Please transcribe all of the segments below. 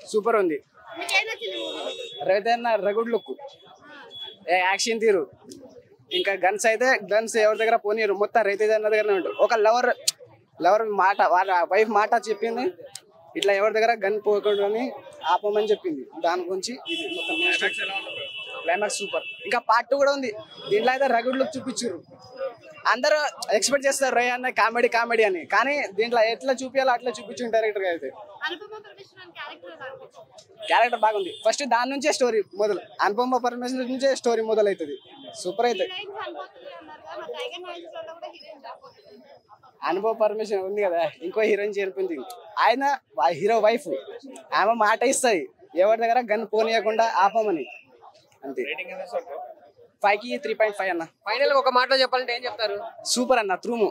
Super ఉంది మీకేం నచ్చింది మూవీ రైతన్న రగుడ్ లుక్ యాక్షన్ తీరు ఇంకా గన్స్ అయితే గన్స్ ఎవరి దగ్గర పోనీరు మొత్తం రైతన్న దగ్గరనే ఉంటారు ఒక లవర్ లవర్ మాట వాళ్ళ వైఫ్ మాట చెప్పింది ఇట్లా ఎవరి దగ్గర గన్ పోకూడదు అని ఆపమని చెప్పింది దాని గురించి ఇది మొత్తం క్లైమాక్స్ సూపర్ ఇంకా పార్ట్ టూ కూడా ఉంది దీంట్లో అయితే రగుడ్ లుక్ చూపించారు అందరూ ఎక్స్పెక్ట్ చేస్తారు రే అన్న కామెడీ కామెడీ అని కానీ దీంట్లో ఎట్లా చూపించాలో అట్లా చూపించు డైరెక్టర్ అయితే అనుపమ పరమేశ్వరన్ క్యారెక్టర్ ఎలా అనిపించింది క్యారెక్టర్ బాగుంది ఫస్ట్ దాని నుంచే స్టోరీ మొదలు అనుపమ పరమేశ్వర్ నుంచే స్టోరీ మొదలవుతుంది సూపర్ అవుతుంది హీరోయిన్ చనిపోతుంది అన్నారు కదా మరి టైగర్ నాయకులలో కూడా హీరోయిన్ చనిపోతుంది అనుభవ పరమేశ్వర్ ఉంది కదా ఇంకో హీరోయిన్ చేరిపోయింది ఆయన హీరో వైఫ్ ఆమె మాట ఇస్తుంది ఎవరి దగ్గర గన్ పోనీయకుండా ఆపమని అంతే ఫైవ్ కి త్రీ పాయింట్ ఫైవ్ అన్న ఫైనల్ ఒక మాటలో చెప్పాలంటే ఏం చెప్తారు సూపర్ అన్న త్రూము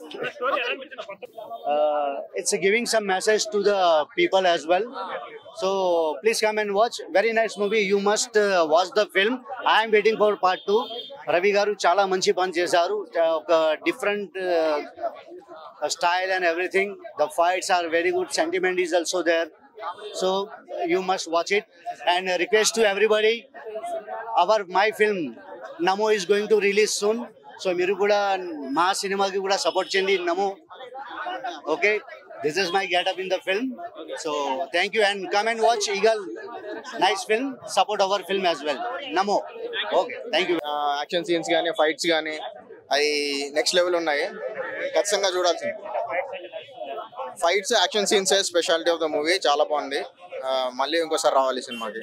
uh, it's giving some message to the people as well. So please come and watch. Very nice movie. You must uh, watch the film. I am waiting for part two. Ravi గారు చాలా మంచి పని చేశారు ఒక different style and everything the fights are very good sentiment is also there so you must watch it and request to everybody our my film Namo is going to release soon so మీరు కూడా మా సినిమాకి కూడా support చేయండి Namo okay this is my getup in the film so thank you and come and watch Eagle nice film support our film as well Namo okay thank you action scenes కానీ fights కానీ అవి next level ఉన్నాయి ఖచ్చితంగా చూడాల్సింది fights action scenes speciality of the movie చాలా బాగుంది ఆ, మళ్ళీ ఇంకోసారి రావాలి ఈ సినిమాకి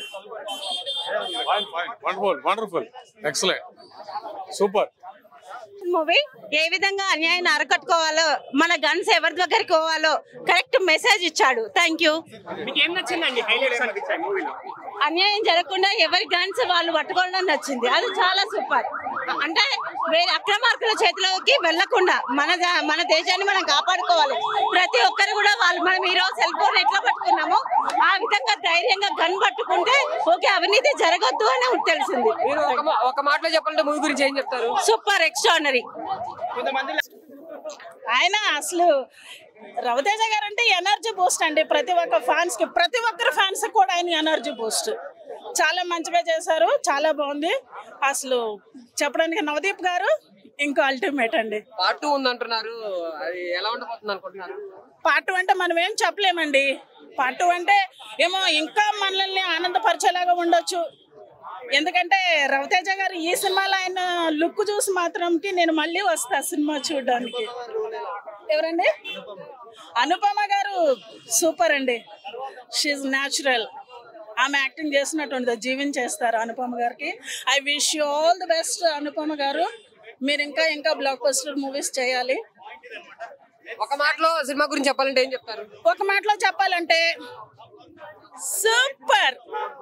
wonderful wonderful excellent super movie ఏ విధంగా అన్యాయాన్ని అరకట్టుకోవాలో మన గన్స్ ఎవరి దగ్గరికి పోవాలో కరెక్ట్ మెసేజ్ ఇచ్చాడు థ్యాంక్ యూ మీకు ఏం నచ్చిందండి హైలైట్స్ అనిపించాయి మూవీలో అన్యాయం జరగకుండా ఎవరి గన్స్ వాళ్ళు పట్టుకోవడం నచ్చింది అది చాలా సూపర్ అంటే వేరే అక్రమార్కుల చేతిలోకి వెళ్లకుండా మన ద- మన దేశాన్ని మనం కాపాడుకోవాలి ప్రతి ఒక్కరు కూడా వాళ్ళు మనం ఈ రోజు సెల్ ఫోన్ ఎట్లా పట్టుకున్నామో ఆ విధంగా ధైర్యంగా గన్ పట్టుకుంటే ఓకే అవినీతి జరగద్దు అని తెలిసింది మీరు ఒక మా- ఒక మాటలో చెప్పాలంటే మూవీ గురించి ఏం చెప్తారు సూపర్ ఎక్స్ట్రానరీ కొంతమంది ఆయన అసలు రవితేజ గారు అంటే ఎనర్జీ బూస్ట్ అండి ప్రతి ఒక్క ఫ్యాన్స్ కి ప్రతి ఒక్కరి ఫ్యాన్స్ కూడా ఆయన ఎనర్జీ బూస్ట్ చాలా మంచిగా చేశారు చాలా బాగుంది అసలు చెప్పడానికి నవదీప్ గారు ఇంకో అల్టిమేట్ అండి పార్ట్ టూ ఉంది అంటున్నారు అది ఎలా ఉండబోతుంది అనుకుంటున్నారు పార్ట్ టూ అంటే మనం ఏం చెప్పలేమండి పార్ట్ టూ అంటే ఏమో ఇంకా మనల్ని ఆనందపరిచేలాగా ఉండొచ్చు ఎందుకంటే రవితేజ గారు ఈ సినిమాలో ఆయన లుక్ చూసి మాత్రంకి నేను మళ్ళీ వస్తా సినిమా చూడడానికి ఎవరండి అనుపమ గారు సూపర్ అండి షీఈ్ న్యాచురల్ ఆమె యాక్టింగ్ చేసినట్టు జీవించేస్తారు అనుపమ గారికి I wish you all the best Anupama గారు మీరు ఇంకా ఇంకా బ్లాక్ బస్టర్ మూవీస్ చేయాలి ఒక మాటలో సినిమా గురించి చెప్పాలంటే ఏం చెప్తారు ఒక మాటలో చెప్పాలంటే సూపర్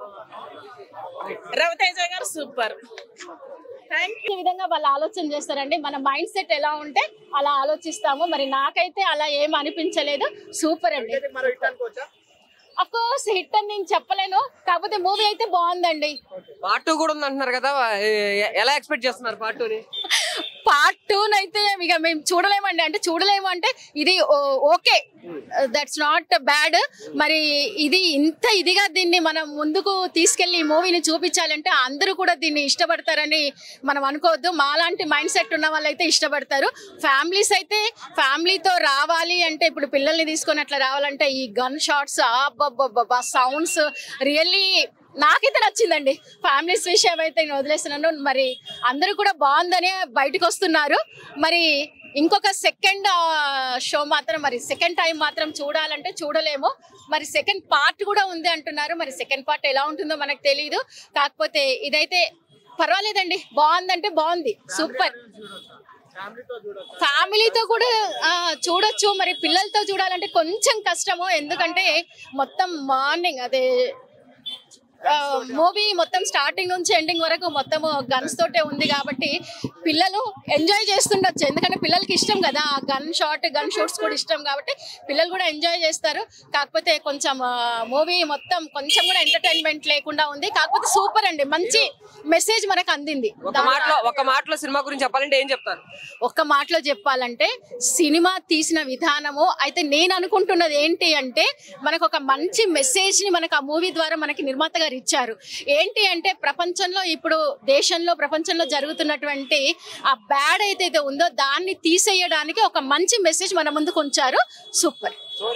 రవితేజ గారు సూపర్ థ్యాంక్ ఈ విధంగా వాళ్ళు ఆలోచన చేస్తారండి మన మైండ్ సెట్ ఎలా ఉంటే అలా ఆలోచిస్తాము మరి నాకైతే అలా ఏం అనిపించలేదు సూపర్ అండి అఫ్ కోర్స్ హిట్ అని నేను చెప్పలేను కాకపోతే మూవీ అయితే బాగుందండి పార్ట్ టూ కూడా ఉంది అంటున్నారు కదా ఎ- ఎలా ఎక్స్పెక్ట్ చేస్తున్నారు పార్ట్ టూని పార్ట్ టూ అయితే ఇక మేము చూడలేమండి అంటే చూడలేము అంటే ఇది ఓకే దట్స్ నాట్ బ్యాడ్ మరి ఇది ఇంత ఇదిగా దీన్ని మనం ముందుకు తీసుకెళ్లి ఈ మూవీని చూపించాలంటే అందరూ కూడా దీన్ని ఇష్టపడతారని మనం అనుకోవద్దు మాలాంటి మైండ్ సెట్ ఉన్న వాళ్ళైతే ఇష్టపడతారు ఫ్యామిలీస్ అయితే ఫ్యామిలీతో రావాలి అంటే ఇప్పుడు పిల్లల్ని తీసుకొని అట్లా రావాలంటే ఈ గన్ షాట్స్ అబ్బబ్బబ్బా సౌండ్స్ రియల్లీ నాకైతే నచ్చిందండి ఫ్యామిలీస్ విషయం అయితే నేను వదిలేస్తున్నాను మరి అందరూ కూడా బాగుందని బయటకు వస్తున్నారు మరి ఇంకొక సెకండ్ షో మాత్రం మరి సెకండ్ టైం మాత్రం చూడాలంటే చూడలేము మరి సెకండ్ పార్ట్ కూడా ఉంది అంటున్నారు మరి సెకండ్ పార్ట్ ఎలా ఉంటుందో మనకు తెలియదు కాకపోతే ఇదైతే పర్వాలేదండి బాగుందంటే బాగుంది సూపర్ ఫ్యామిలీతో కూడా ఆ, చూడొచ్చు మరి పిల్లలతో చూడాలంటే కొంచెం కష్టము ఎందుకంటే మొత్తం మార్నింగ్ అదే మూవీ మొత్తం స్టార్టింగ్ నుంచి ఎండింగ్ వరకు మొత్తం గన్స్ తోటే ఉంది కాబట్టి పిల్లలు ఎంజాయ్ చేస్తుండొచ్చు ఎందుకంటే పిల్లలకి ఇష్టం కదా గన్ షాట్ గన్ షూట్స్ కూడా ఇష్టం కాబట్టి పిల్లలు కూడా ఎంజాయ్ చేస్తారు కాకపోతే కొంచెం మూవీ మొత్తం కొంచెం కూడా ఎంటర్టైన్మెంట్ లేకుండా ఉంది కాకపోతే సూపర్ అండి మంచి మెసేజ్ మనకు అందింది ఒక మాటలో ఒక మాటలో సినిమా గురించి చెప్పాలంటే ఏం చెప్తారు ఒక్క మాటలో చెప్పాలంటే సినిమా తీసిన విధానము అయితే నేను అనుకుంటున్నది ఏంటి అంటే మనకు ఒక మంచి మెసేజ్ ని మనకు ఆ మూవీ ద్వారా మనకి నిర్మాత గారు ఇచ్చారు ఏంటి అంటే ప్రపంచంలో ఇప్పుడు దేశంలో ప్రపంచంలో జరుగుతున్నటువంటి ఆ బ్యాడ్ ఏదైతే ఉందో దాన్ని తీసేయడానికి ఒక మంచి మెసేజ్ మన ముందుకు ఉంచారు సూపర్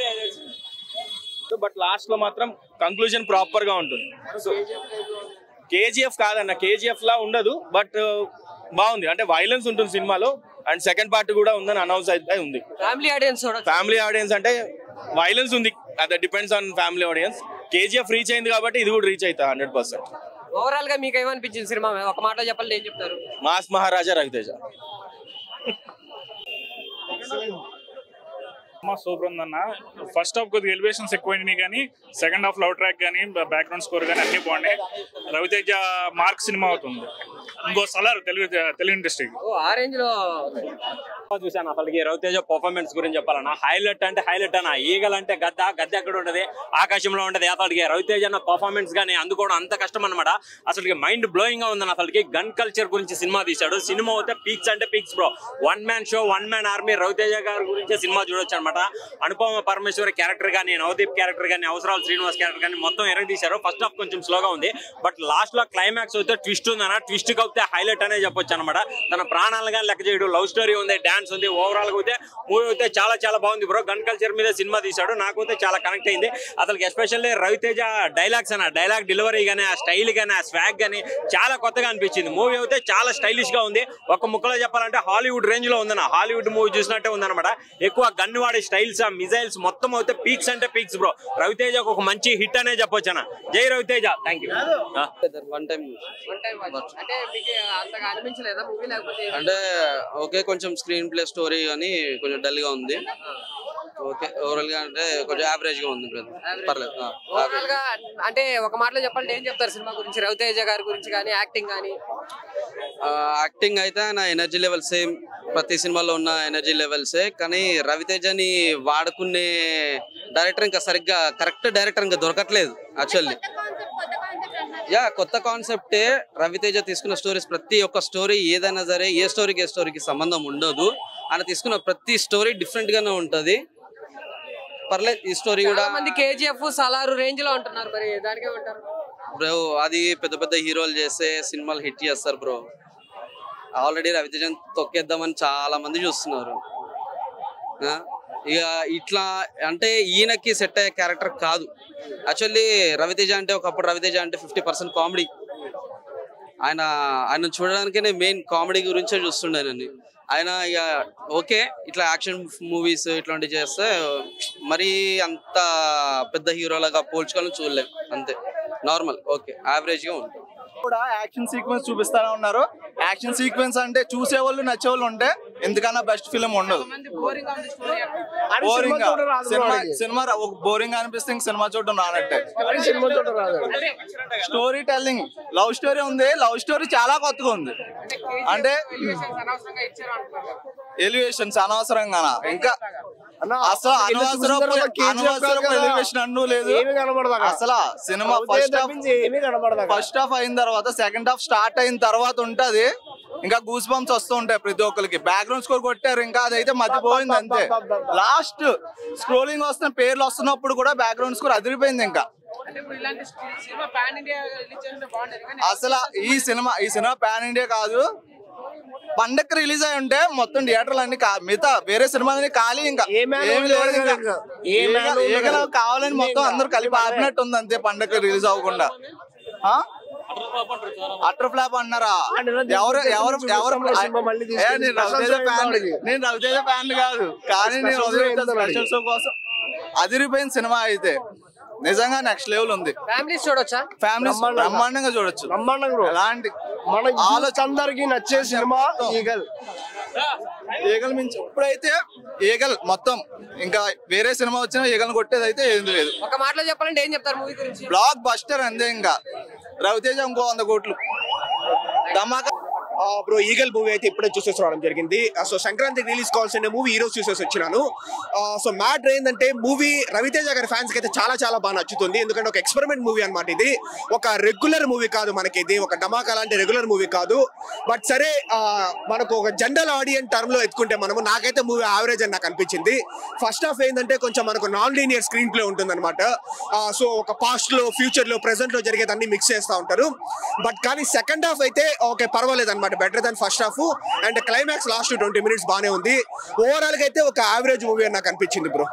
బట్ లాస్ట్ లో మాత్రం కంక్లూజన్ ప్రాపర్ గా ఉంటుంది సో కేజీఎఫ్ కాదన్న కేజీఎఫ్ లా ఉండదు బట్ బాగుంది అంటే వైలెన్స్ ఉంటుంది సినిమాలో అండ్ సెకండ్ పార్ట్ కూడా ఉందని అనౌన్స్ అయితే ఉంది ఫ్యామిలీ ఆడియన్స్ చూడొచ్చు ఫ్యామిలీ ఆడియన్స్ అంటే వైలెన్స్ ఉంది అది depends on family audience KGF reach అయింది కాబట్టి ఇది కూడా రీచ్ అవుతుంది హండ్రెడ్ పర్సెంట్ ఓవరాల్ గా మీకు ఏమనిపించింది సినిమా ఒక మాటలో చెప్పాలంటే ఏం చెప్తారు మాస్ మహారాజా రవితేజ సినిమా సూపర్ ఉందన్న ఫస్ట్ హాఫ్ కొద్దిగా ఎలివేషన్స్ ఎక్కువైనాయి కానీ సెకండ్ హాఫ్ లవ్ ట్రాక్ కానీ బ్యాక్గ్రౌండ్ స్కోర్ కానీ అన్ని బాగున్నాయి రవితేజ మార్క్ సినిమా అవుతుంది ఇంకో సలార్ తెలుగు తెలుగు ఇండస్ట్రీకి ఓ ఆ రేంజ్ లో చూసాను అసలుకి రవితేజ పర్ఫార్మెన్స్ గురించి చెప్పాలన్నా హైలైట్ అంటే హైలైట్ అన్న ఈగల్ అంటే గద్ద గద్ద ఎక్కడ ఉంటది ఆకాశంలో ఉంటది అతడికి రవితేజ అన్న పర్ఫార్మెన్స్ గానీ అందుకోవడం అంత కష్టం అనమాట అసలుకి మైండ్ బ్లోయింగ్ గా ఉందన్న అసలుకి గన్ కల్చర్ గురించి సినిమా తీశాడు సినిమా అయితే పీక్స్ అంటే peaks bro one man show one man army Raviteja గారి గురించి సినిమా చూడొచ్చు అనమాట అనుపమ పరమేశ్వరి క్యారెక్టర్ గానీ నవదీప్ క్యారెక్టర్ గానీ అవసరాలు శ్రీనివాస్ క్యారెక్టర్ గానీ మొత్తం ఎరగ తీశారు ఫస్ట్ హాఫ్ కొంచెం స్లోగా ఉంది బట్ లాస్ట్ లో క్లైమాక్స్ అయితే ట్విస్ట్ ఉందన్న ట్విస్ట్ కలిపితే హైలైట్ అనే చెప్పొచ్చు అనమాట తన ప్రాణాలు కానీ లెక్క చేయడు లవ్ స్టోరీ ఉంది డాన్స్ ఉంది ఓవరాల్ గా అయితే మూవీ అయితే చాలా చాలా బాగుంది బ్రో గన్ కల్చర్ మీద సినిమా తీశాడు నాకు అయితే చాలా కనెక్ట్ అయింది అతనికి ఎస్పెషల్లీ రవితేజ డైలాగ్స్ అన్న డైలాగ్ డెలివరీ కానీ ఆ స్టైల్ కానీ ఆ స్వాగ్ కానీ చాలా కొత్తగా అనిపించింది మూవీ అయితే చాలా స్టైలిష్ గా ఉంది ఒక ముక్కలో చెప్పాలంటే హాలీవుడ్ రేంజ్ లో ఉందన్న హాలీవుడ్ మూవీ చూసినట్టే ఉందన్నమాట ఎక్కువ గన్ వాడే స్టైల్స్ ఆ మిజైల్స్ మొత్తం అయితే పీక్స్ అంటే పీక్స్ బ్రో రవితేజ ఒక మంచి హిట్ అనే చెప్పొచ్చు అన్న జై Raviteja thank you one time one time అంటే మీకు అంతగా అనిపించలేదా మూవీ లేకపోతే అంటే ఓకే కొంచెం స్క్రీన్ ప్లే స్టోరీ కానీ కొంచెం డల్ గా ఉంది ఓకే ఓవరాల్ గా అంటే కొంచెం యావరేజ్ గా ఉంది brother. పర్లేదు ఆ, ఓవరాల్ గా అంటే ఒక మాటలో చెప్పాలంటే ఏం చెప్తారు సినిమా గురించి రవితేజ గారి గురించి కానీ యాక్టింగ్ కానీ ఆ, యాక్టింగ్ అయితే ఆయన ఎనర్జీ లెవెల్ సేమ్ ప్రతి సినిమాలో ఉన్న ఎనర్జీ లెవెల్సే కానీ రవితేజని వాడుకునే డైరెక్టర్ ఇంకా సరిగ్గా కరెక్ట్ డైరెక్టర్ ఇంకా దొరకట్లేదు యాక్చువల్లీ యా కొత్త కాన్సెప్టే రవితేజ తీసుకున్న స్టోరీస్ ప్రతి ఒక్క స్టోరీ ఏదైనా సరే ఏ స్టోరీకి ఏ స్టోరీకి సంబంధం ఉండదు ఆయన తీసుకున్న ప్రతి స్టోరీ డిఫరెంట్ గానే ఉంటది పర్లేదు ఈ స్టోరీ కూడా చాలా మంది కేజీఎఫ్ సలారు రేంజ్ లో ఉంటున్నారు మరి దానికే ఉంటారు బ్రో అది పెద్ద పెద్ద హీరోలు చేస్తే సినిమాలు హిట్ చేస్తారు బ్రో ఆల్రెడీ రవితేజన్ తొక్కేద్దామని చాలా మంది చూస్తున్నారు ఆ, ఇక ఇట్లా అంటే ఈయనకి సెట్ అయ్యే క్యారెక్టర్ కాదు యాక్చువల్లీ రవితేజ అంటే ఒకప్పుడు రవితేజ అంటే ఫిఫ్టీ పర్సెంట్ కామెడీ ఆయన ఆయన చూడడానికే మెయిన్ కామెడీ గురించే చూస్తుండే నేను ఆయన ఇక ఓకే ఇట్లా యాక్షన్ మూవీస్ ఇట్లాంటివి చేస్తే మరీ అంత పెద్ద హీరోలాగా పోల్చుకోవాలని చూడలేం అంతే నార్మల్ ఓకే యావరేజ్ గా ఉంటుంది కూడా యాక్షన్ సీక్వెన్స్ చూపిస్తానే ఉన్నారు యాక్షన్ సీక్వెన్స్ అంటే చూసే వాళ్ళు నచ్చే వాళ్ళు ఉంటే ఎందుకన్నా బెస్ట్ ఫిలిం ఉండదు బోరింగ్ సినిమా సినిమా బోరింగ్ అనిపిస్తే ఇంక సినిమా చూడడం రానట్టే సినిమా చూడడం రాదు స్టోరీ టెల్లింగ్ లవ్ స్టోరీ ఉంది లవ్ స్టోరీ చాలా కొత్తగా ఉంది అంటే ఎలివేషన్స్ అనవసరంగా ఇంకా అసలు అనవసరపు అనవసరపు ఎలివేషన్ అన్ను లేదు అసలు సినిమా ఫస్ట్ హాఫ్ ఫస్ట్ హాఫ్ అయిన తర్వాత సెకండ్ హాఫ్ స్టార్ట్ అయిన తర్వాత ఉంటది ఇంకా గూస్ బంప్స్ వస్తూ ఉంటాయి ప్రతి ఒక్కరికి బ్యాక్గ్రౌండ్ స్కోర్ కొట్టారు ఇంకా అదైతే మతిపోయింది అంతే లాస్ట్ స్క్రోలింగ్ వస్తున్న పేర్లు వస్తున్నప్పుడు కూడా బ్యాక్గ్రౌండ్ స్కోర్ అదిరిపోయింది ఇంకా అసలు ఈ సినిమా ఈ సినిమా పాన్ ఇండియా కాదు పండగ రిలీజ్ అయి ఉంటే మొత్తం థియేటర్లు అన్ని కా- మిగతా వేరే సినిమాలని ఖాళీ ఇంకా man ఏమీ లేదు ఇంకా. ఏ man ఏగ- ఉండదు. ఏగల కావాలని మొత్తం అందరూ కలిపి ఆపినట్టు ఉంది అంతే పండగ రిలీజ్ అవ్వకుండా అటర్ ఫ్లాప్ అన్నారా ఎవరు ఎవరు ఎవరు ఏ, నేను రవితేజ ఫ్యాన్ నేను రవితేజ ఫ్యాన్ కాదు కానీ నేను వదిలేస్తాను స్పెషల్ షో కోసం అదిరిపోయిన సినిమా అయితే నిజంగా నెక్స్ట్ లెవెల్ ఉంది ఫ్యామిలీస్ చూడొచ్చా ఫ్యామిలీస్ బ్రహ్మాండంగా చూడొచ్చు బ్రహ్మాండంగా ఎలాంటి మన ఆలోచన అందరికి నచ్చే సినిమా ఈగల్ ఈగల్ మించి ఇప్పుడైతే ఈగల్ మొత్తం ఇంకా వేరే సినిమా వచ్చినా ఈగల్ని కొట్టేది అయితే ఏం లేదు ఒక మాటలో చెప్పాలంటే ఏం చెప్తారు మూవీ గురించి బ్లాక్ బస్టర్ అంతే ఇంకా రవితేజ ఇంకో వంద కోట్లు ధమాకా బ్రో ఈగల్ మూవీ అయితే ఇప్పుడే చూసేసి రావడం జరిగింది సో సంక్రాంతికి రిలీజ్ కావాల్సిన మూవీ ఈ రోజు చూసేసి వచ్చినాను సో మ్యాటర్ ఏంటంటే మూవీ రవితేజ గారి ఫ్యాన్స్ కి అయితే చాలా చాలా బాగా నచ్చుతుంది ఎందుకంటే ఒక ఎక్స్పెరిమెంట్ మూవీ అన్నమాట ఇది ఒక రెగ్యులర్ మూవీ కాదు మనకి ఇది ఒక డమాకా లాంటి రెగ్యులర్ మూవీ కాదు బట్ సరే ఆ, మనకు ఒక జనరల్ ఆడియన్స్ టర్మ్ లో ఎత్తుకుంటే మనము నాకైతే మూవీ యావరేజ్ అని నాకు అనిపించింది ఫస్ట్ హాఫ్ ఏంటంటే కొంచెం మనకు నాన్ లీనియర్ స్క్రీన్ ప్లే ఉంటుంది అనమాట సో ఒక పాస్ట్ లో ఫ్యూచర్ లో ప్రెసెంట్ లో జరిగేదాన్ని మిక్స్ చేస్తూ ఉంటారు బట్ కానీ సెకండ్ హాఫ్ అయితే ఓకే పర్వాలేదు అనమాట better than first half and climax last twenty minutes బాగానే ఉంది ఓవరాల్ గా అయితే ఒక యావరేజ్ మూవీ అని నాకు అనిపించింది బ్రో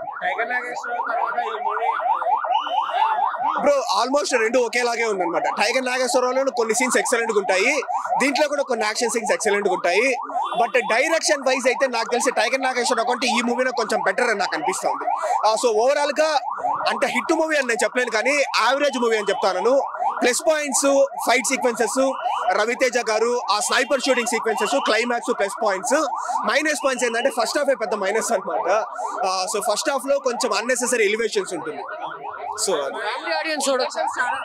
బ్రో ఆల్మోస్ట్ రెండు ఒకేలాగే ఉందన్నమాట టైగర్ నాగేశ్వరరావులో కొన్ని సీన్స్ ఎక్సలెంట్ గా ఉంటాయి దీంట్లో కూడా కొన్ని యాక్షన్ సీన్స్ ఎక్సలెంట్ గా ఉంటాయి బట్ డైరెక్షన్ వైజ్ అయితే నాకు తెలిసి టైగర్ నాగేశ్వరరావు కంటే ఈ మూవీలో కొంచెం బెటర్ అని నాకు అనిపిస్తుంది సో ఓవరాల్ గా అంటే హిట్ మూవీ అని నేను చెప్పలేను కానీ యావరేజ్ మూవీ అని చెప్తాను plus points fight sequences Ravi Teja garu ఆ sniper shooting sequences climax plus points minus points ఏంటంటే ఫస్ట్ హాఫ్ పెద్ద మైనస్ అనమాట సో ఫస్ట్ హాఫ్ లో కొంచెం అన్నెసెసరీ ఎలివేషన్స్ ఉంటుంది సో ఫ్యామిలీ ఆడియన్స్ చూడొచ్చు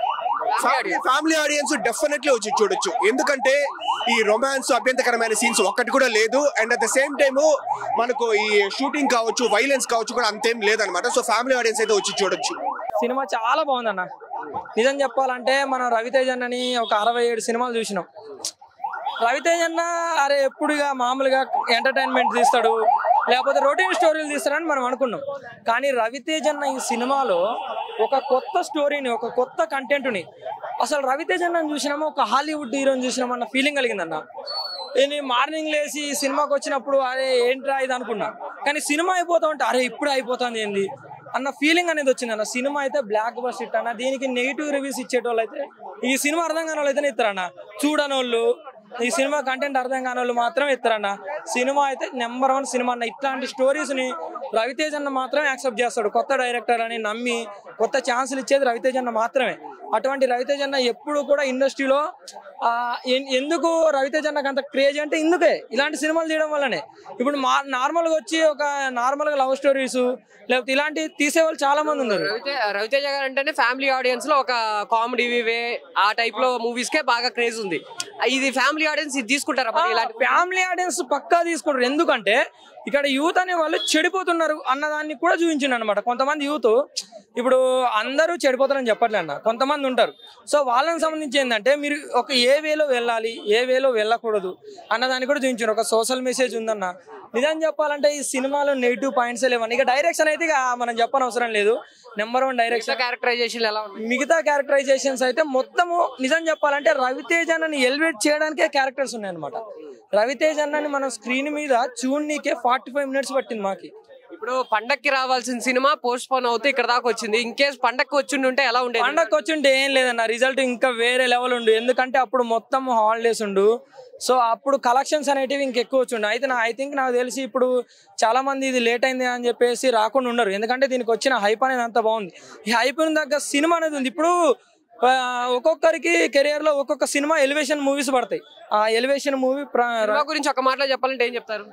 ఫ్యామిలీ ఆడియన్స్ డెఫినెట్లీ వచ్చి చూడొచ్చు ఎందుకంటే ఈ రొమాన్స్ అభ్యంతకరమైన సీన్స్ ఒక్కటి కూడా లేదు and at the same time మనకు ఈ షూటింగ్ కావచ్చు వైలెన్స్ కావచ్చు కూడా అంతేం లేదనమాట సో ఫ్యామిలీ ఆడియన్స్ అయితే వచ్చి చూడొచ్చు సినిమా చాలా బాగుందన్న నిజం చెప్పాలంటే మనం రవితేజ్ అన్నని ఒక అరవై ఏడు సినిమాలు చూసినాం రవితేజ్ అన్న అరే ఎప్పుడుగా మామూలుగా ఎంటర్టైన్మెంట్ తీస్తాడు లేకపోతే రొటీన్ స్టోరీలు తీస్తాడని మనం అనుకున్నాం కానీ రవితేజ్ అన్న ఈ సినిమాలో ఒక కొత్త స్టోరీని ఒక కొత్త కంటెంట్ని అసలు రవితేజ్ అన్న చూసినామో ఒక హాలీవుడ్ హీరోని చూసినామన్న ఫీలింగ్ కలిగిందన్న నేను మార్నింగ్ లేచి ఈ సినిమాకి వచ్చినప్పుడు అరే ఏంట్రా ఇది అనుకున్నా కానీ సినిమా అయిపోతా ఉంటే అరే ఇప్పుడు అయిపోతుంది ఏంది అన్న ఫీలింగ్ అనేది వచ్చింది అన్న సినిమా అయితే బ్లాక్ బస్ హిట్ అన్న దీనికి నెగిటివ్ రివ్యూస్ ఇచ్చేటోళ్ళు అయితే ఈ సినిమా అర్థం కాని వాళ్ళు అయితే ఇస్తారన్న చూడని వాళ్ళు ఈ సినిమా కంటెంట్ అర్థం కాని వాళ్ళు మాత్రం ఇస్తారన్న సినిమా అయితే నెంబర్ వన్ సినిమా అన్న ఇట్లాంటి స్టోరీస్ ని రవితేజ్ అన్న మాత్రమే యాక్సెప్ట్ చేస్తాడు కొత్త డైరెక్టర్ అని నమ్మి కొత్త ఛాన్సులు ఇచ్చేది రవితేజ్ అన్న మాత్రమే అటువంటి రవితేజ్ అన్న ఎప్పుడు కూడా ఇండస్ట్రీలో ఆ, ఎన్- ఎందుకు రవితేజ్ అన్నకు అంత క్రేజ్ అంటే ఇందుకే ఇలాంటి సినిమాలు తీయడం వల్లనే ఇప్పుడు మా నార్మల్గా వచ్చి ఒక నార్మల్గా లవ్ స్టోరీస్ లేకపోతే ఇలాంటి తీసేవాళ్ళు చాలా మంది ఉన్నారు రవితే- రవితేజ గారు అంటేనే ఫ్యామిలీ ఆడియన్స్ లో ఒక కామెడీ వే ఆ టైప్ లో మూవీస్ కే బాగా క్రేజ్ ఉంది ఇది ఫ్యామిలీ ఆడియన్స్ ఇది తీసుకుంటారా మరి ఇలాంటి ఫ్యామిలీ ఆడియన్స్ పక్కా తీసుకుంటారు ఎందుకంటే ఇక్కడ యూత్ అనే వాళ్ళు చెడిపోతున్నారు అన్నదాన్ని కూడా చూపించిండు అనమాట కొంతమంది యూత్ ఇప్పుడు అందరూ చెడిపోతారని చెప్పట్లే అన్న కొంతమంది ఉంటారు సో వాళ్ళని సంబంధించి ఏంటంటే మీరు ఒక ఏ వేలో వెళ్ళాలి ఏ వేలో వెళ్ళకూడదు అన్నదాన్ని కూడా చూపించారు ఒక సోషల్ మెసేజ్ ఉందన్న నిజం చెప్పాలంటే ఈ సినిమాలో నెగిటివ్ పాయింట్స్ లేవన్న ఇక డైరెక్షన్ అయితే ఇక మనం చెప్పనవసరం లేదు నెంబర్ వన్ డైరెక్షన్ క్యారెక్టరైజేషన్ ఎలా ఉంది మిగతా క్యారెక్టరైజేషన్స్ అయితే మొత్తము నిజం చెప్పాలంటే రవితేజ్ అన్నని ఎలివేట్ చేయడానికే క్యారెక్టర్స్ ఉన్నాయన్నమాట రవితేజ్ అన్నని మనం స్క్రీన్ మీద చూడనీకే ఫార్టీ ఫైవ్ మినిట్స్ పట్టింది మాకి ఇప్పుడు పండక్కి రావాల్సిన సినిమా పోస్ట్ పోన్ అవుతూ ఇక్కడ దాకా వచ్చింది ఇన్ కేస్ పండక్కి వచ్చి ఉంటే ఎలా ఉండేది పండగకి వచ్చింటే ఏం లేదన్న రిజల్ట్ ఇంకా వేరే లెవెల్ ఉండు ఎందుకంటే అప్పుడు మొత్తం హాలిడేస్ ఉండు సో అప్పుడు కలెక్షన్స్ అనేటివి ఇంకెక్కువ వచ్చిండు అయితే నా ఐ థింక్ నాకు తెలిసి ఇప్పుడు చాలా మంది ఇది లేట్ అయింది అని చెప్పేసి రాకుండా ఉండరు ఎందుకంటే దీనికి వచ్చిన హైప్ అనేది అంత బాగుంది ఈ హైప్ తగ్గ సినిమా అనేది ఉంది ఇప్పుడు ఆ, ఒక్కొక్కరికి కెరియర్ లో ఒక్కొక్క సినిమా ఎలివేషన్ మూవీస్ పడతాయి ఆ ఎలివేషన్ మూవీ సినిమా గురించి ఒక మాటలో చెప్పాలంటే ఏం చెప్తారు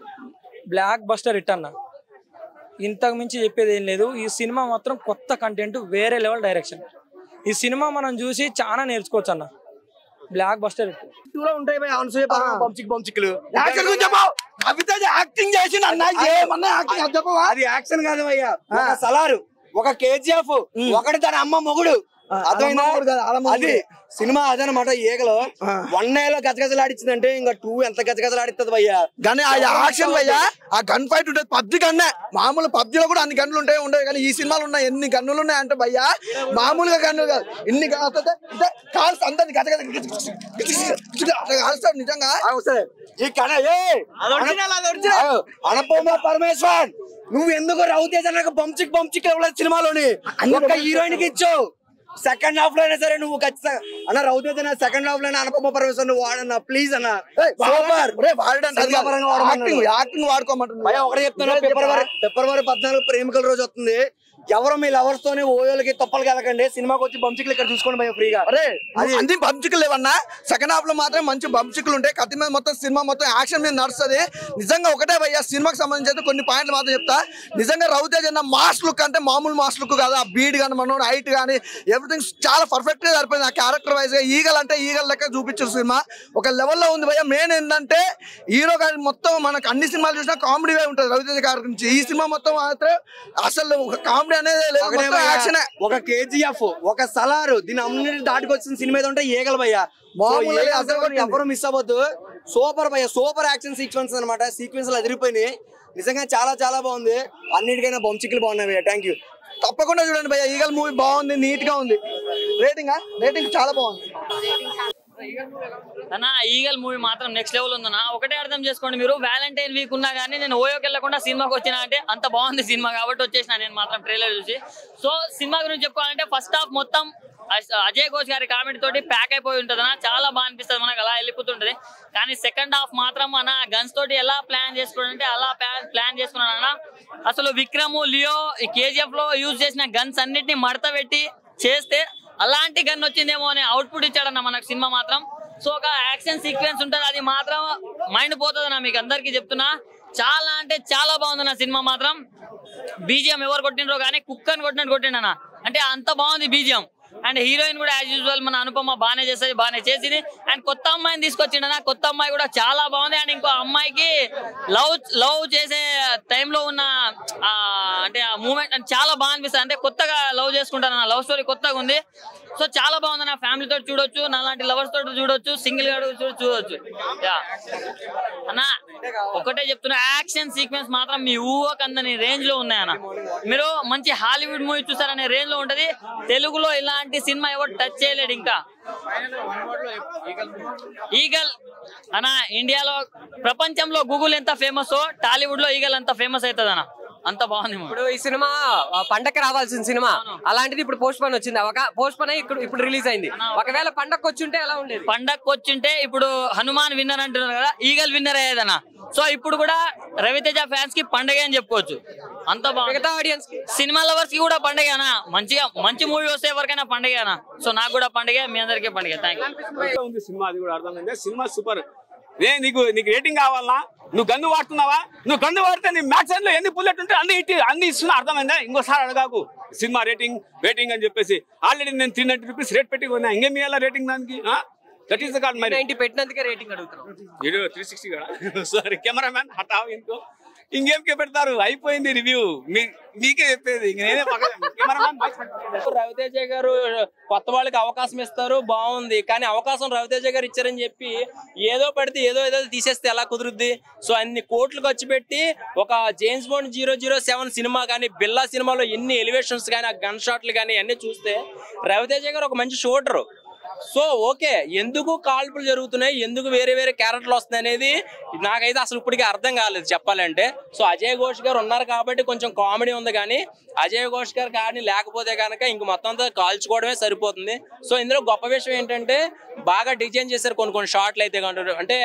బ్లాక్ బస్టర్ హిట్ అన్న ఇంతకు మించి చెప్పేది ఏం లేదు ఈ సినిమా మాత్రం కొత్త కంటెంట్ వేరే లెవెల్ డైరెక్షన్ ఈ సినిమా మనం చూసి చాలా నేర్చుకోవచ్చు అన్న బ్లాక్ బస్టర్ హిట్ టూలో ఉంటాయి భయ్ అనసూయ పంచిక్ పంచిక్లు యాక్షన్ గురించి చెప్పు కవిత యాక్టింగ్ చేసిండు అన్న ఏమన్నా యాక్టింగ్ అది చెప్పవా అది యాక్షన్ కాదు భయ్యా ఒక సలారు ఒక కేజీఎఫ్ ఒకటి తన అమ్మ మొగుడు అర్థమైందా మొగుడు కాదు, ఆడ మొగుడు. అది సినిమా అదనమాట ఈగలో వన్ లో గజగజలాడిచ్చిందంటే ఇంకా టూ ఎంత గజగజలాడిస్తుంది భయ్యా కానీ ఆ యాక్షన్ భయ్యా ఆ గన్ ఫైట్ ఉంటుంది పబ్జి గన్నే మామూలు పబ్జిలో కూడా అన్ని గన్నులు ఉంటాయి ఉండవు కానీ ఈ సినిమాలు ఉన్నాయి ఎన్ని గన్నులు ఉన్నాయి అంటే భయ్యా మామూలుగా గన్నులు కాదు ఇన్ని కాల్స్ అందరిని గజ గజ గిజ గిజ గిజ గిజ గిజ అట్లా కాల్స్తాడు నిజంగా ఈ కన ఏ అనపమ పరమేశ్వర్ నువ్వు ఎందుకు రౌతేజ్ అన్న బంచిక్ బంచిక్ ఇవ్వలేదు సినిమాలోని ఒక్క హీరోయిన్ కి ఇచ్చావు సెకండ్ హాఫ్ లో అయినా సరే నువ్వు ఖచ్చితంగా అన్న రౌతేజ్ అన్న సెకండ్ హాఫ్ లో అనుపమ పరమేశ్వర్ నువ్వు వాడన్న ప్లీజ్ అన్న సూపర్ యాక్టింగ్ యాక్టింగ్ వాడుకోమంటున్నాడు భయ ఒకటి చెప్తాను ఫిబ్రవరి ఫిబ్రవరి పద్నాలుగు ప్రేమికుల రోజు వస్తుంది ఎవరు మీ లవర్స్ తోనే ఓయోలకి తప్పలు కలకండి సినిమాకి వచ్చి బంచికలు ఇక్కడ చూసుకోండి భయ్య ఫ్రీగా అరే అన్ని బంచికలు లేవన్నా సెకండ్ హాఫ్ లో మాత్రం మంచి బంచికలు ఉంటాయి కత్తి మీద మొత్తం సినిమా మొత్తం యాక్షన్ మీద నడుస్తుంది నిజంగా ఒకటే భయ్య సినిమాకి సంబంధించి అయితే కొన్ని పాయింట్లు మాత్రం చెప్తా నిజంగా రవితేజ్ అన్న మాస్ లుక్ అంటే మామూలు మాస్ లుక్ కాదు ఆ బీడ్ కానీ మనోడు హైట్ కానీ ఎవ్రీథింగ్ చాలా పర్ఫెక్ట్ గా సరిపోయింది ఆ క్యారెక్టర్ వైజ్ గా ఈగల్ అంటే ఈగల్ లెక్క చూపించారు సినిమా ఒక లెవెల్లో ఉంది భయ్య మెయిన్ ఏంటంటే హీరో గారి మొత్తం మనకు అన్ని సినిమాలు చూసినా కామెడీ ఉంటుంది రవితేజ్ గారి గురించి ఈ సినిమా మొత్తం మాత్రం అసలు ఒక కామెడీ అనేది లేదు ఒకటే మొత్తం భయ్యా, యాక్షన్ ఒక కేజీఎఫ్ ఒక సలారు దీని అన్నిటి దాటుకొచ్చిన సినిమా ఏదో ఉంటే ఏగల భయ్య మామూలుగా మామూలు అసలు కొట్టింది. ఎవరు మిస్ అవ్వద్దు సూపర్ భయ్య సూపర్ యాక్షన్ సీక్వెన్స్ అనమాట సీక్వెన్స్ అదిరిపోయినాయి నిజంగా చాలా చాలా బాగుంది అన్నిటికైనా బొంచికలు బాగున్నాయి భయ్య థ్యాంక్ యూ తప్పకుండా చూడండి భయ్య ఈగల్ మూవీ బాగుంది నీట్ గా ఉంది రేటింగ్ రేటింగ్ చాలా బాగుంది అన్న ఈగల్ మూవీ మాత్రం నెక్స్ట్ లెవెల్ ఉందన్న ఒకటే అర్థం చేసుకోండి మీరు వ్యాలంటైన్ వీక్ ఉన్నా కానీ నేను ఓయోకి వెళ్ళకుండా సినిమాకి వచ్చినా అంటే అంత బాగుంది సినిమా కాబట్టి వచ్చేసిన నేను మాత్రం ట్రైలర్ చూసి సో సినిమా గురించి చెప్పుకోవాలంటే ఫస్ట్ హాఫ్ మొత్తం అస్- అజయ్ ఘోష్ గారి కామెడీ తోటి ప్యాక్ అయిపోయి ఉంటుంది అన్న చాలా బాగా అనిపిస్తుంది మనకు అలా వెళ్ళిపోతుంటది కానీ సెకండ్ హాఫ్ మాత్రం మన గన్స్ తోటి ఎలా ప్లాన్ చేసుకున్నాడంటే అలా ప్లాన్ చేసుకున్నాడు అన్న అసలు విక్రమ్ లియో ఈ కేజీఎఫ్ లో యూజ్ చేసిన గన్స్ అన్నిటిని మడత పెట్టి చేస్తే అలాంటి గన్ వచ్చిందేమో అనే అవుట్పుట్ ఇచ్చాడన్న మనకు సినిమా మాత్రం సో ఒక యాక్షన్ సీక్వెన్స్ ఉంటుంది అది మాత్రం మైండ్ పోతుందన్న మీకు అందరికీ చెప్తున్నా చాలా అంటే చాలా బాగుందన్న సినిమా మాత్రం బీజిఎం ఎవరు కొట్టినరో కానీ కుక్ అని కొట్టినట్టు కొట్టిండన్న అంటే అంత బాగుంది బీజిఎం అండ్ హీరోయిన్ కూడా యాజ్ యూజువల్ మన అనుపమ బాగానే చేస్తుంది బాగానే చేసింది అండ్ కొత్త అమ్మాయిని తీసుకొచ్చిండన కొత్త అమ్మాయి కూడా చాలా బాగుంది అండ్ ఇంకో అమ్మాయికి లవ్ లవ్ చేసే టైంలో ఉన్న ఆ, అంటే ఆ మూమెంట్ చాలా బాగా అనిపిస్తుంది అంటే కొత్తగా లవ్ చేసుకుంటాను నా లవ్ స్టోరీ కొత్తగా ఉంది సో చాలా బాగుంది నా ఫ్యామిలీ తోటి చూడొచ్చు నా లాంటి లవర్స్ తోటి చూడొచ్చు సింగిల్ గా కూడా చూ- చూడొచ్చు యా అన్న ఒకటే చెప్తున్నా యాక్షన్ సీక్వెన్స్ మాత్రం మీ ఊహకందని రేంజ్ లో ఉన్నాయన్న మీరు మంచి హాలీవుడ్ మూవీ చూసారనే రేంజ్ లో ఉంటది తెలుగులో ఇలాంటి సినిమా ఎవరు టచ్ చేయలేడు ఇంకా ఈగల్ అన్న ఇండియాలో ప్రపంచంలో గూగుల్ ఎంత ఫేమస్ టాలీవుడ్ లో ఈగల్ అంత ఫేమస్ అవుతుంది అన్న అంత బాగుంది movie. ఇప్పుడు ఈ సినిమా ఆ, పండగకి రావాల్సిన సినిమా అలాంటిది ఇప్పుడు పోస్ట్ పోన్ వచ్చింది ఒక పోస్ట్ పోన్ ఇప్పుడు ఇప్పుడు రిలీజ్ అయింది ఒకవేళ పండగకి వచ్చుంటే ఎలా ఉండేది పండగకి వచ్చింటే ఇప్పుడు హనుమాన్ విన్నర్ అంటున్నారు కదా ఈగల్ విన్నర్ అయ్యేదన్న సో ఇప్పుడు కూడా రవితేజ ఫ్యాన్స్ కి పండగ అని చెప్పుకోవచ్చు అంత బాగా ఆడియన్స్ సినిమా లవర్స్ కి కూడా పండగనా మంచిగా మంచి మూవీ వస్తే ఎవరికైనా పండగనా సో నాకు కూడా పండగ మీ అందరికీ పండగ థ్యాంక్ యూ ఉంది సినిమా అది కూడా అర్థమైంది సినిమా సూపర్ ఏ నీకు నీకు రేటింగ్ కావాలా నువ్వు గన్ను వాడుతున్నావా నువ్వు గన్ను వాడితే నీ మ్యాచ్ లో ఎన్ని బుల్లెట్ ఉంటే అన్ని ఇట్టి అన్ని ఇస్తున్నా అర్థమైందా ఇంకోసారి అడగాకు సినిమా రేటింగ్ రేటింగ్ అని చెప్పేసి ఆల్రెడీ నేను త్రీ నైన్టీ రూపీస్ రేట్ పెట్టి కొన్నా ఇంకేం ఇవ్వాలా రేటింగ్ దానికి దట్ ఈస్ ద కార్డ్ మరి నైన్టీ పెట్టినందుకే రేటింగ్ అడుగుతున్నాం ఇది త్రీ సిక్స్టీ కూడా సారీ కెమెరామ్యాన్ హటావ్ ఇంకో ఇంకేంకే పెడతారు అయిపోయింది రివ్యూ మీ మీకే చెప్పేది ఇంక నేనే కెమెరామ్యాన్ రవితేజ గారు కొత్త వాళ్ళకి అవకాశం ఇస్తారు బాగుంది కానీ అవకాశం రవితేజ గారు ఇచ్చారని చెప్పి ఏదో పడితే ఏదో ఏదో తీసేస్తే ఎలా కుదురుద్ది సో అన్ని కోట్లు ఖర్చు పెట్టి ఒక James Bond zero zero seven సినిమా కానీ బిల్లా సినిమాలో ఎన్ని ఎలివేషన్స్ కానీ ఆ గన్ షాట్లు కానీ అన్ని చూస్తే రవితేజ గారు ఒక మంచి షూటరు సో ఓకే ఎందుకు కాల్పులు జరుగుతున్నాయి ఎందుకు వేరే వేరే క్యారెక్టర్లు వస్తున్నాయి అనేది నాకైతే అసలు ఇప్పటికీ అర్థం కాలేదు చెప్పాలంటే సో అజయ్ ఘోష్ గారు ఉన్నారు కాబట్టి కొంచెం కామెడీ ఉంది కానీ అజయ్ ఘోష్ గారు కానీ లేకపోతే కనుక ఇంక మొత్తం అంతా కాల్చుకోవడమే సరిపోతుంది సో ఇందులో గొప్ప విషయం ఏంటంటే బాగా డిజైన్ చేశారు కొన్ని కొన్ని షాట్లు అయితే కనుక అంటే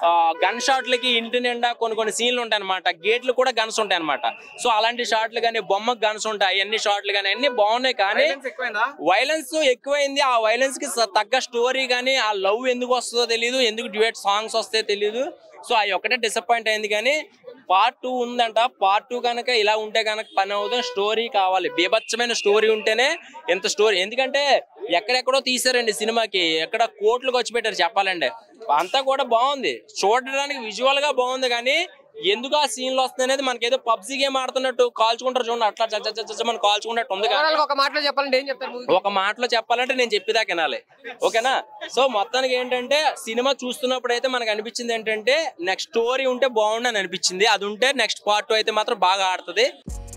గన్ షాట్లకి ఇంటి నిండా కొన్ని కొన్ని సీన్లు ఉంటాయి అనమాట గేట్లు కూడా గన్స్ ఉంటాయి అనమాట సో అలాంటి షాట్లు కానీ బొమ్మకు గన్స్ ఉంటాయి అన్ని షాట్లు కానీ అన్ని బాగున్నాయి కానీ వైలెన్స్ ఎక్కువైంది ఆ వైలెన్స్ కి స- తగ్గ స్టోరీ కానీ ఆ లవ్ ఎందుకు వస్తుందో తెలియదు ఎందుకు డ్యూయట్ సాంగ్స్ వస్తాయో తెలియదు సో అవి ఒకటే డిసప్పాయింట్ అయింది కానీ పార్ట్ టూ ఉందంట పార్ట్ టూ కనుక ఇలా ఉంటే కనుక పని అవుతుంది స్టోరీ కావాలి బీభత్సమైన స్టోరీ ఉంటేనే ఎంత స్టోరీ ఎందుకంటే ఎక్కడెక్కడో తీసారండి సినిమాకి ఎక్కడ కోట్లు ఖర్చు పెట్టారు చెప్పాలండి అంతా కూడా బాగుంది చూడడానికి విజువల్ గా బాగుంది కానీ ఎందుకు ఆ సీన్లు వస్తుంది అనేది మనకి ఏదో పబ్జీ గేమ్ ఆడుతున్నట్టు కాల్చుకుంటారు చూడండి అట్లా చచ్చ చచ్చ చచ్చ మనం కాల్చుకున్నట్టు ఉంది కానీ Overall గా ఒక మాటలో చెప్పాలంటే ఏం చెప్తారు movie? ఒక మాటలో చెప్పాలంటే నేను చెప్పేదాకా వినాలి ఓకేనా సో మొత్తానికి ఏంటంటే సినిమా చూస్తున్నప్పుడు అయితే మనకు అనిపించింది ఏంటంటే నెక్స్ట్ స్టోరీ ఉంటే బాగుండు అని అనిపించింది అది ఉంటే నెక్స్ట్ పార్ట్ అయితే మాత్రం బాగా ఆడుతుంది